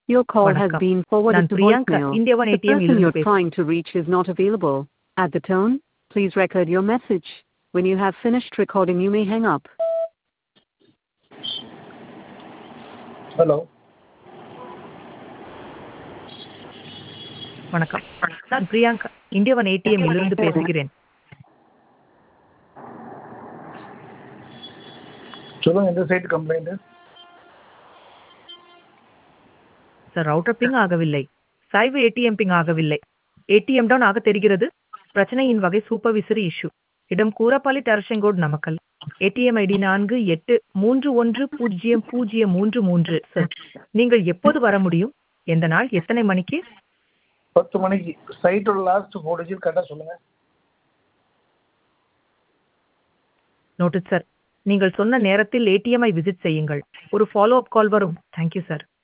Your call has வணக்கம். been forwarded நான் to Priyanka voicemail. India one The ATM person இலிருந்து you're பேசுகிறேன் trying to reach is not available. At the tone, please record your message. When you have finished recording, you may hang up. Hello வணக்கம் நான் Priyanka India one ATM இலிருந்து பேசுகிறேன் சொல்லுங்க எந்த side complaint sir router ping ஆகவில்லை சாய்வு ATM ping ஆகவில்லை ATM down ஆக தெரிகிறது பிரச்சனையின் வகை சூப்பர்விசரி இஷ்யூ இடம் கூரப்பாலி டர்ஷங்கோட் நமக்கல் ஏடிஎம் ஐடி நான்கு எட்டு மூன்று ஒன்று பூஜ்ஜியம் பூஜ்ஜியம் மூன்று மூன்று சார் நீங்கள் எப்போது வர முடியும் எந்த நாள் எத்தனை மணிக்கு பத்து மணிக்கு சைட்டோட லாஸ்ட் ஃபோர் டிஜிட் கரெக்டாக சொல்லுங்க நோட்டட் சார் நீங்கள் சொன்ன நேரத்தில் ஏடிஎம்ஐ விசிட் செய்யுங்கள் ஒரு ஃபாலோ அப் கால் வரும் தேங்க்யூ சார்